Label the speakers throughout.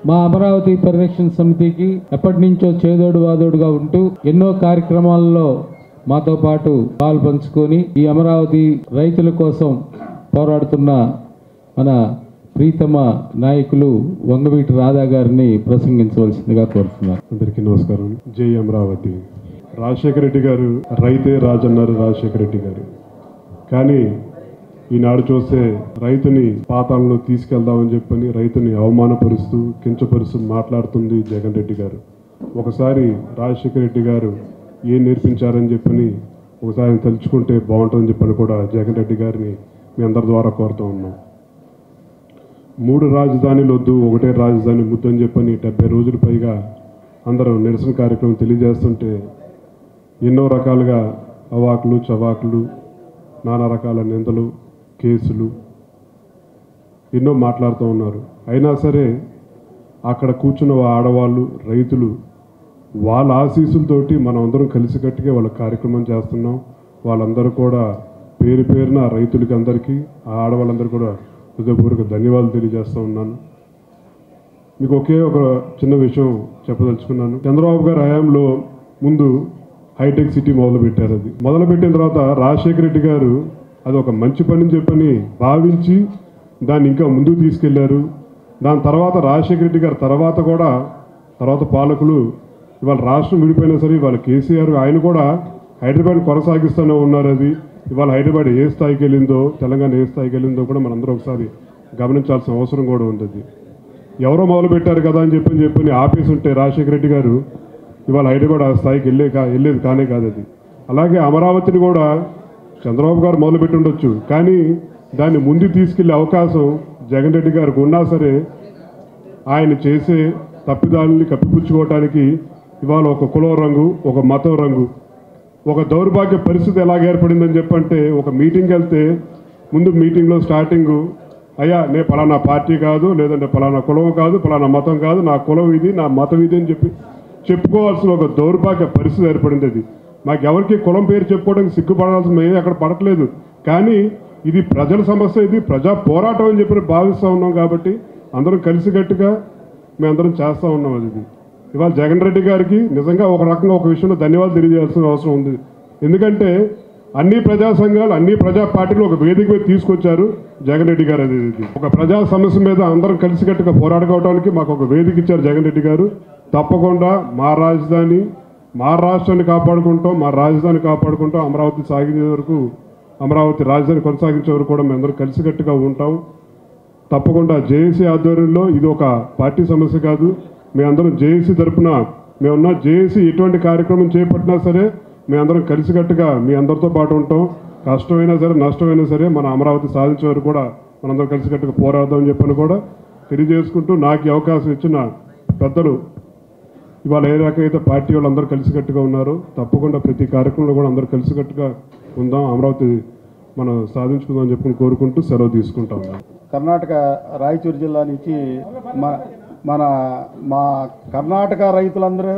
Speaker 1: మా అమరావతి పరిరక్షణ సమితికి ఎప్పటి నుంచో చేదోడు వాదోడుగా ఉంటూ ఎన్నో కార్యక్రమాల్లో మాతో పాటు పాలు పంచుకొని ఈ అమరావతి రైతుల కోసం పోరాడుతున్న మన ప్రీతమ నాయకులు వంగవీటి రాధా గారిని ప్రసంగించవలసిందిగా కోరుతున్నారు
Speaker 2: అందరికీ నమస్కారం జై అమరావతి రాజశేఖర రెడ్డి గారు రైతే రాజన్నారు రాజశేఖర రెడ్డి గారు కానీ ఈనాడు చూస్తే రైతుని పాతాలను తీసుకెళ్దామని చెప్పని రైతుని అవమానపరుస్తూ కించపరుస్తూ మాట్లాడుతుంది జగన్ రెడ్డి గారు ఒకసారి రాజశేఖర రెడ్డి గారు ఏం నేర్పించారని చెప్పని ఒకసారి ఆయన తలుచుకుంటే బాగుంటుందని చెప్పని కూడా జగన్ రెడ్డి గారిని మీ అందరి ద్వారా కోరుతూ ఉన్నాం మూడు రాజధానులు వద్దు ఒకటే రాజధాని ముద్దు అని చెప్పని డెబ్బై రోజులు పైగా అందరూ నిరసన కార్యక్రమం తెలియజేస్తుంటే ఎన్నో రకాలుగా అవాకులు చవాకులు నానా రకాల నిందలు కేసులు ఎన్నో మాట్లాడుతూ ఉన్నారు అయినా సరే అక్కడ కూర్చున్న ఆ ఆడవాళ్ళు రైతులు వాళ్ళ ఆశీస్సులతోటి మనం అందరం కలిసికట్టుగా వాళ్ళ కార్యక్రమం చేస్తున్నాం వాళ్ళందరూ కూడా పేరు పేరున ఆ రైతులకి అందరికీ ఆ ఆడవాళ్ళందరూ కూడా హృదయపూర్వక ధన్యవాదాలు తెలియజేస్తూ ఉన్నాను మీకు ఒకే ఒక చిన్న విషయం చెప్పదలుచుకున్నాను చంద్రబాబు గారి హయాంలో ముందు హైటెక్ సిటీ మొదలు పెట్టారు అది మొదలు పెట్టిన తర్వాత రాజశేఖర రెడ్డి గారు అది ఒక మంచి పని అని చెప్పని భావించి దాన్ని ఇంకా ముందుకు తీసుకెళ్లారు దాని తర్వాత రాజశేఖర రెడ్డి గారు తర్వాత కూడా తర్వాత పాలకులు ఇవాళ రాష్ట్రం విడిపోయినా సరే ఇవాళ కేసీఆర్ ఆయన కూడా హైదరాబాద్ కొనసాగిస్తూనే ఉన్నారు అది ఇవాళ హైదరాబాద్ ఏ స్థాయికి వెళ్ళిందో తెలంగాణ ఏ స్థాయికి వెళ్ళిందో కూడా మనందరం ఒకసారి గమనించాల్సిన అవసరం కూడా ఉంది అది ఎవరో మొదలు పెట్టారు కదా అని చెప్పని చెప్పని ఆపేసి ఉంటే రాజశేఖర రెడ్డి గారు ఇవాళ హైదరాబాద్ ఆ స్థాయికి వెళ్ళే కా వెళ్ళేది కానే కాదు అది అలాగే అమరావతిని కూడా చంద్రబాబు గారు మొదలుపెట్టి ఉండొచ్చు కానీ దాన్ని ముందు తీసుకెళ్లే అవకాశం జగన్ రెడ్డి గారికి ఉన్నా సరే ఆయన చేసే తప్పిదాలని కప్పిపుచ్చుకోవటానికి ఇవాళ ఒక కులం రంగు ఒక మతం రంగు ఒక దౌర్భాగ్య పరిస్థితి ఎలాగ ఏర్పడిందని చెప్పంటే ఒక మీటింగ్కి వెళ్తే ముందు మీటింగ్లో స్టార్టింగ్ అయ్యా నే పలానా పార్టీ కాదు లేదంటే పలానా కులం కాదు పలానా మతం కాదు నా కులం ఇది నా మతం ఇది అని చెప్పి చెప్పుకోవాల్సిన ఒక దౌర్భాగ్య పరిస్థితి ఏర్పడింది అది మాకు ఎవరికి కులం పేరు చెప్పుకోవడానికి సిగ్గుపడాల్సిన మేము అక్కడ పడట్లేదు కానీ ఇది ప్రజల సమస్య ఇది ప్రజా పోరాటం అని చెప్పి భావిస్తూ ఉన్నాం కాబట్టి అందరం కలిసికట్టుగా మేమందరం చేస్తూ ఉన్నాం అది ఇది ఇవాళ జగన్ రెడ్డి గారికి నిజంగా ఒక రకంగా ఒక విషయంలో ధన్యవాదాలు తెలియజేయాల్సిన అవసరం ఉంది ఎందుకంటే అన్ని ప్రజా సంఘాలు అన్ని ప్రజా పార్టీలు ఒక వేదిక మీద తీసుకొచ్చారు జగన్ రెడ్డి గారు అది ఇది. ఒక ప్రజా సమస్య మీద అందరం కలిసికట్టుగా పోరాడుకోవడానికి మాకు ఒక వేదిక ఇచ్చారు జగన్ రెడ్డి గారు తప్పకుండా మా రాజధాని మా రాష్ట్రాన్ని కాపాడుకుంటాం మా రాజధాని కాపాడుకుంటాం అమరావతి సాగించే వరకు అమరావతి రాజధాని కొనసాగించే వరకు కూడా మేము అందరం కలిసికట్టుగా ఉంటాం తప్పకుండా జేఏసీ ఆధ్వర్యంలో ఇది ఒక పార్టీ సమస్య కాదు మేమందరం జేఏసీ తరపున మేమున్న జేఏసీ ఎటువంటి కార్యక్రమం చేపట్టినా సరే మేమందరం కలిసికట్టుగా మీ అందరితో పాటు ఉంటాం కష్టమైనా సరే నష్టమైనా సరే మన అమరావతి సాధించే వరకు కూడా మనందరం కలిసికట్టుగా పోరాడదామని చెప్పని కూడా తెలియజేసుకుంటూ నాకు ఈ అవకాశం ఇచ్చిన పెద్దలు ఇవాళ ఏ రకమైతే పార్టీ వాళ్ళు అందరూ కలిసికట్టుగా ఉన్నారో తప్పకుండా ప్రతి కార్యక్రమంలో కూడా అందరూ కలిసికట్టుగా ఉందాం అమరావతి మనం సాధించుకుందాం అని చెప్పి కోరుకుంటూ సెలవు తీసుకుంటా ఉన్నాం
Speaker 3: కర్ణాటక రాయచూరు జిల్లా నుంచి మన మన మా కర్ణాటక రైతులందరూ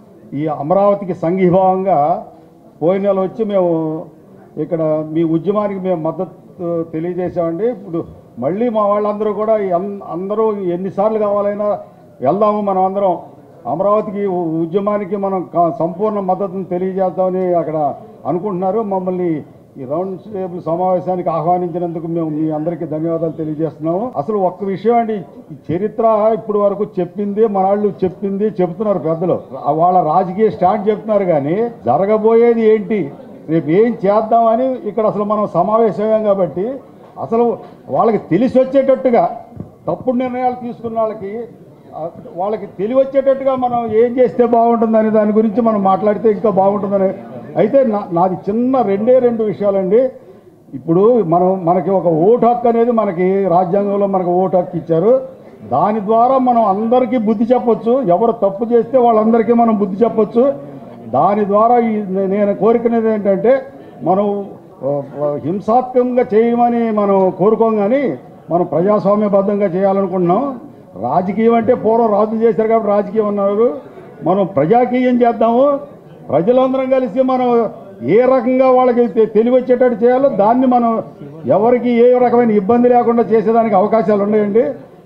Speaker 3: ఈ అమరావతికి సంఘీభావంగా పోయిన నెల వచ్చి మేము ఇక్కడ మీ ఉద్యమానికి మేము మద్దతు తెలియజేసామండి ఇప్పుడు మళ్ళీ మా వాళ్ళందరూ కూడా ఎన్- అందరూ ఎన్నిసార్లు కావాలైనా వెళ్దాము మనం అందరం అమరావతికి ఉ- ఉద్యమానికి మనం క- సంపూర్ణ మద్దతును తెలియజేద్దామని అక్కడ అనుకుంటున్నారు మమ్మల్ని ఈ రౌండ్ టేబుల్ సమావేశానికి ఆహ్వానించినందుకు మేము మీ అందరికీ ధన్యవాదాలు తెలియజేస్తున్నాము అసలు ఒక్క విషయం అండి ఈ చరిత్ర ఇప్పుడు వరకు చెప్పింది మన వాళ్ళు చెప్పింది చెప్తున్నారు పెద్దలు వాళ్ళ రాజకీయ స్టాండ్ చెప్తున్నారు కానీ జరగబోయేది ఏంటి రేపు ఏం చేద్దామని ఇక్కడ అసలు మనం సమావేశమయ్యాం కాబట్టి అసలు వాళ్ళకి తెలిసి వచ్చేటట్టుగా తప్పుడు నిర్ణయాలు తీసుకున్న వాళ్ళకి ఆ, వాళ్ళకి తెలివి వచ్చేటట్టుగా మనం ఏం చేస్తే బాగుంటుందని దాని గురించి మనం మాట్లాడితే ఇంకా బాగుంటుందని అయితే నా నాది చిన్న రెండే రెండు విషయాలండి ఇప్పుడు మనం మనకి ఒక ఓటు హక్కు అనేది మనకి రాజ్యాంగంలో మనకు ఓటు హక్కు ఇచ్చారు దాని ద్వారా మనం అందరికీ బుద్ధి చెప్పొచ్చు ఎవరు తప్పు చేస్తే వాళ్ళందరికీ మనం బుద్ధి చెప్పొచ్చు దాని ద్వారా ఈ నే- నేను కోరుకునేది ఏంటంటే మనం ఆ, ఆ, హింసాత్మకంగా చేయమని మనం కోరుకోం కానీ మనం ప్రజాస్వామ్యబద్ధంగా చేయాలనుకుంటున్నాం రాజకీయం అంటే పూర్వం రాజులు చేశారు కాబట్టి రాజకీయం అన్నారు మనం ప్రజాకీయం చేద్దాము ప్రజలందరం కలిసి మనం ఏ రకంగా వాళ్ళకి తె- తెలివి వచ్చేటట్టు చేయాలో దాన్ని మనం ఎవరికి ఏ రకమైన ఇబ్బంది లేకుండా చేసేదానికి అవకాశాలు ఉన్నాయండి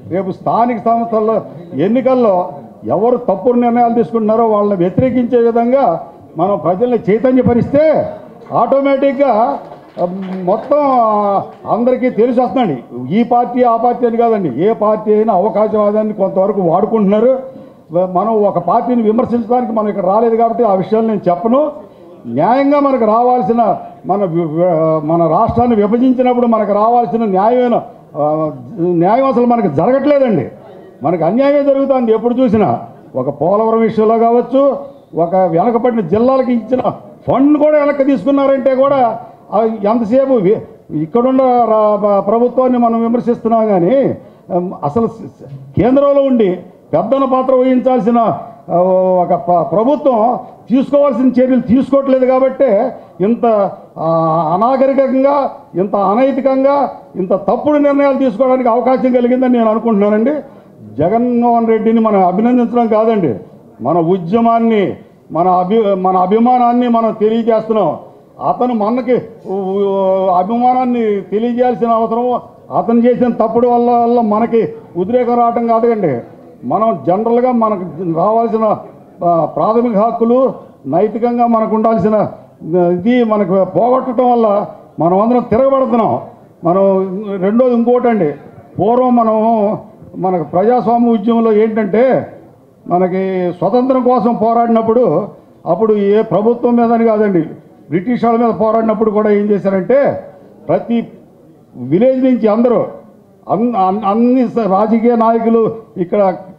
Speaker 3: రేపు స్థానిక సంస్థల్లో ఎన్నికల్లో ఎవరు తప్పుడు నిర్ణయాలు తీసుకుంటున్నారో వాళ్ళని వ్యతిరేకించే విధంగా మనం ప్రజల్ని చైతన్యపరిస్తే ఆటోమేటిక్గా ఆ, మొత్తం అందరికీ తెలిసి వస్తుందండి ఈ పార్టీ ఆ పార్టీ అని కాదండి ఏ పార్టీ అయినా అవకాశవాదాన్ని కొంతవరకు వాడుకుంటున్నారు మనం ఒక పార్టీని విమర్శించడానికి మనం ఇక్కడ రాలేదు కాబట్టి ఆ విషయాలు నేను చెప్పను న్యాయంగా మనకు రావాల్సిన మన వి- వి- మన రాష్ట్రాన్ని విభజించినప్పుడు మనకు రావాల్సిన న్యాయమైన ఆ, న్యాయం అసలు మనకు జరగట్లేదండి మనకు అన్యాయమే జరుగుతుంది ఎప్పుడు చూసినా ఒక పోలవరం విషయంలో కావచ్చు ఒక వెనకబడిన జిల్లాలకు ఇచ్చిన ఫండ్ కూడా వెనక్కి తీసుకున్నారంటే కూడా ఆ ఎంతసేపు వి- ఇక్కడున్న రా- ప- ప్రభుత్వాన్ని మనం విమర్శిస్తున్నాం కానీ ఉమ్, అసలు స- స- కేంద్రంలో ఉండి పెద్దన పాత్ర వహించాల్సిన ఆ, ఒక ప- ప్రభుత్వం తీసుకోవాల్సిన చర్యలు తీసుకోవట్లేదు కాబట్టే ఇంత ఆ, అనాగరికంగా ఇంత అనైతికంగా ఇంత తప్పుడు నిర్ణయాలు తీసుకోవడానికి అవకాశం కలిగిందని నేను అనుకుంటున్నానండి జగన్మోహన్ రెడ్డిని మనం అభినందించడం కాదండి మన ఉద్యమాన్ని మన అభి మన అభిమానాన్ని మనం తెలియజేస్తున్నాం అతను మనకి ఉ- ఉ- అభిమానాన్ని తెలియజేయాల్సిన అవసరం అతను చేసిన తప్పుడు వల్ల వల్ల మనకి ఉద్రేకం రావటం కాదండి మనం జనరల్గా మనకు రావాల్సిన ఆ, ప్రాథమిక హక్కులు నైతికంగా మనకు ఉండాల్సిన ఆ, ఇది మనకు పోగొట్టడం వల్ల మనం అందరం తిరగబడుతున్నాం మనం రెండోది ఇంకోటండి పూర్వం మనం మనకు ప్రజాస్వామ్య ఉద్యమంలో ఏంటంటే మనకి స్వతంత్రం కోసం పోరాడినప్పుడు అప్పుడు ఏ ప్రభుత్వం మీద అని కాదండి బ్రిటిష్ వాళ్ళ మీద పోరాడినప్పుడు కూడా ఏం చేశారంటే ప్రతి విలేజ్ నుంచి అందరూ అన్- అన్- అన్ని స- రాజకీయ నాయకులు ఇక్కడ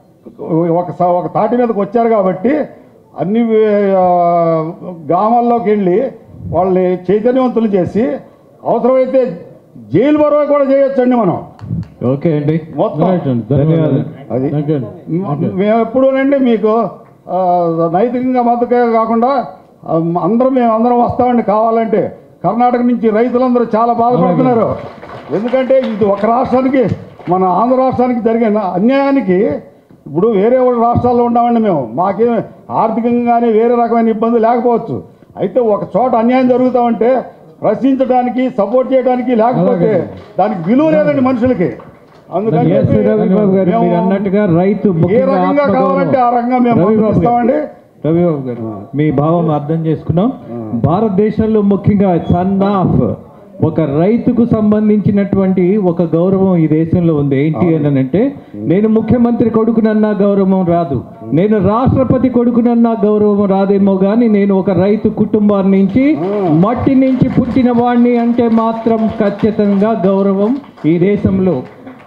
Speaker 3: ఒక స- ఒక తాటి మీదకి వచ్చారు కాబట్టి అన్ని ఆ, గ్రామాల్లోకి వెళ్ళి వాళ్ళని చైతన్యవంతులు చేసి అవసరమైతే జైలు బరువు కూడా చేయొచ్చండి మనం
Speaker 4: ఓకే అండి
Speaker 3: మొత్తం
Speaker 1: రైట్ అండి ధన్యవాదాలు
Speaker 3: అది
Speaker 1: థ్యాంక్ యూ అండి
Speaker 3: మ- మేము ఎప్పుడూనండి మీకు ఆ, నైతికంగా మద్దతుగా కాకుండా ఆ, అందరం మేము అందరం వస్తామండి కావాలంటే కర్ణాటక నుంచి రైతులందరూ చాలా బాధపడుతున్నారు ఎందుకంటే ఇది ఒక రాష్ట్రానికి మన ఆంధ్ర రాష్ట్రానికి జరిగిన అన్యాయానికి ఇప్పుడు వేరే వాళ్ళ రాష్ట్రాల్లో ఉన్నామండి మేము మాకేం ఆర్థికంగా కానీ వేరే రకమైన ఇబ్బంది లేకపోవచ్చు అయితే ఒక చోట అన్యాయం జరుగుతామంటే ప్రశ్నించడానికి సపోర్ట్ చేయడానికి లేకపోతే దానికి విలువ లేదండి మనుషులకి అందుకని
Speaker 4: ఎస్
Speaker 3: చెప్పి
Speaker 4: రవిబాబు గారు
Speaker 3: మేము
Speaker 4: మీరు అన్నట్టుగా రైతు
Speaker 3: ఏ
Speaker 4: ముఖ్యంగా
Speaker 3: రకంగా
Speaker 4: ఆత్మగౌరవం.
Speaker 3: కావాలంటే ఆ రకంగా మేము
Speaker 4: రవిబాబు గారు.
Speaker 3: పంపిస్తామండి
Speaker 4: రవిబాబు గారు మీ భావం అర్థం చేసుకున్నాం భారతదేశంలో ముఖ్యంగా సన్ ఆఫ్ ఒక రైతుకు సంబంధించినటువంటి ఒక గౌరవం ఈ దేశంలో ఉంది ఏంటి అని అంటే నేను ముఖ్యమంత్రి కొడుకునన్నా గౌరవం రాదు నేను రాష్ట్రపతి కొడుకునన్నా గౌరవం రాదేమో కానీ నేను ఒక రైతు కుటుంబాన్ని నుంచి మట్టి నుంచి పుట్టిన వాడిని అంటే మాత్రం ఖచ్చితంగా గౌరవం ఈ దేశంలో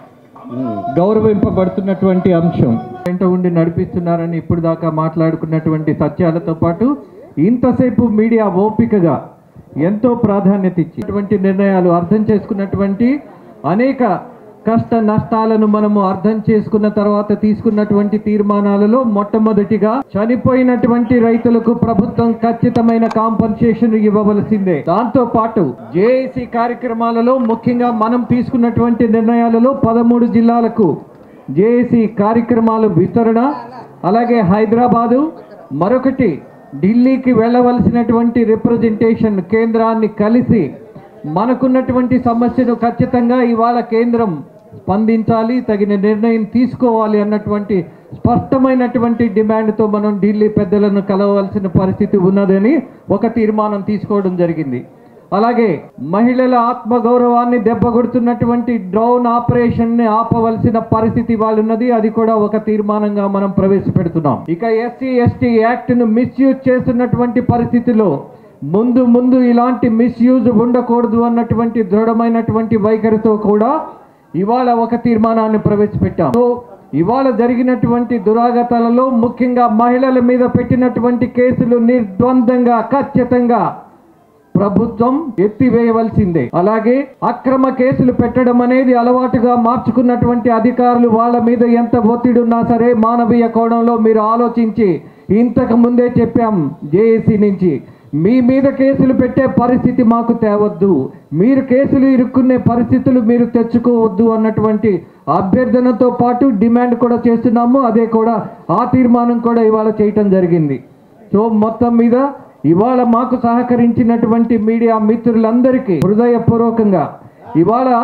Speaker 4: గౌరవింపబడుతున్నటువంటి అంశం వెంట ఉండి నడిపిస్తున్నారని ఇప్పుడు దాకా మాట్లాడుకున్నటువంటి సత్యాలతో పాటు ఇంతసేపు మీడియా ఓపికగా ఎంతో ప్రాధాన్యత ఇచ్చి నిర్ణయాలు అర్థం చేసుకున్నటువంటి అనేక కష్ట నష్టాలను మనము అర్థం చేసుకున్న తర్వాత తీసుకున్నటువంటి తీర్మానాలలో మొట్టమొదటిగా చనిపోయినటువంటి రైతులకు ప్రభుత్వం ఖచ్చితమైన కాంపన్సేషన్ ఇవ్వవలసిందే దాంతో పాటు జేఏసీ కార్యక్రమాలలో ముఖ్యంగా మనం తీసుకున్నటువంటి నిర్ణయాలలో పదమూడు జిల్లాలకు జేఏసీ కార్యక్రమాలు విస్తరణ అలాగే హైదరాబాదు మరొకటి ఢిల్లీకి వెళ్ళవలసినటువంటి రిప్రజెంటేషన్ కేంద్రాన్ని కలిసి మనకున్నటువంటి సమస్యను ఖచ్చితంగా ఇవాళ కేంద్రం స్పందించాలి తగిన నిర్ణయం తీసుకోవాలి అన్నటువంటి స్పష్టమైనటువంటి డిమాండ్తో మనం ఢిల్లీ పెద్దలను కలవలసిన పరిస్థితి ఉన్నదని ఒక తీర్మానం తీసుకోవడం జరిగింది అలాగే మహిళల ఆత్మగౌరవాన్ని దెబ్బకొడుతున్నటువంటి డ్రోన్ ఆపరేషన్ ని ఆపవలసిన పరిస్థితి వాళ్ళు ఉన్నది అది కూడా ఒక తీర్మానంగా మనం ప్రవేశపెడుతున్నాం ఇక ఎస్సీ ఎస్టీ యాక్ట్ ను మిస్యూజ్ చేస్తున్నటువంటి పరిస్థితిలో ముందు ముందు ఇలాంటి మిస్యూజ్ ఉండకూడదు అన్నటువంటి దృఢమైనటువంటి వైఖరితో కూడా ఇవాళ ఒక తీర్మానాన్ని ప్రవేశపెట్టాం సో ఇవాళ జరిగినటువంటి దురాగతాలలో ముఖ్యంగా మహిళల మీద పెట్టినటువంటి కేసులు నిర్ద్వందంగా ఖచ్చితంగా ప్రభుత్వం ఎత్తివేయవలసిందే అలాగే అక్రమ కేసులు పెట్టడం అనేది అలవాటుగా మార్చుకున్నటువంటి అధికారులు వాళ్ళ మీద ఎంత ఒత్తిడి ఉన్నా సరే మానవీయ కోణంలో మీరు ఆలోచించి ఇంతకు ముందే చెప్పాం జేఏసీ నుంచి మీ మీద కేసులు పెట్టే పరిస్థితి మాకు తేవద్దు మీరు కేసులు ఇరుక్కునే పరిస్థితులు మీరు తెచ్చుకోవద్దు అన్నటువంటి అభ్యర్థనతో పాటు డిమాండ్ కూడా చేస్తున్నాము అదే కూడా ఆ తీర్మానం కూడా ఇవాళ చేయటం జరిగింది సో మొత్తం మీద ఇవాళ మాకు సహకరించినటువంటి మీడియా మిత్రులందరికీ హృదయపూర్వకంగా ఇవాళ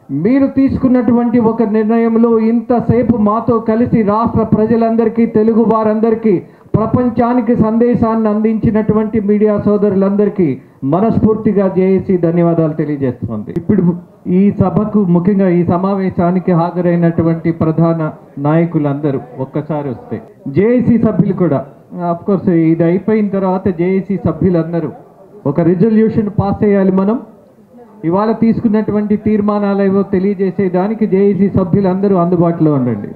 Speaker 4: మీరు తీసుకున్నటువంటి ఒక నిర్ణయంలో ఇంతసేపు మాతో కలిసి రాష్ట్ర ప్రజలందరికీ తెలుగు వారందరికీ ప్రపంచానికి సందేశాన్ని అందించినటువంటి మీడియా సోదరులందరికీ మనస్ఫూర్తిగా జేఏసీ ధన్యవాదాలు తెలియజేస్తుంది ఇప్పుడు ఈ సభకు ముఖ్యంగా ఈ సమావేశానికి హాజరైనటువంటి ప్రధాన నాయకులందరూ ఒక్కసారి వస్తే జేఏసీ సభ్యులు కూడా ఆఫ్ కోర్స్ ఇది అయిపోయిన తర్వాత జేఏసీ సభ్యులందరూ ఒక రిజల్యూషన్ పాస్ చేయాలి మనం ఇవాళ తీసుకున్నటువంటి తీర్మానాలు ఏవో తెలియజేసేదానికి జేఏసీ సభ్యులందరూ అందుబాటులో ఉండండి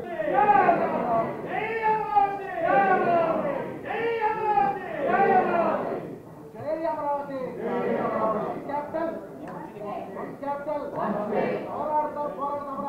Speaker 5: క్యాపిటల్ క్యాపిటల్ పోరాడతాం పోరాడతాం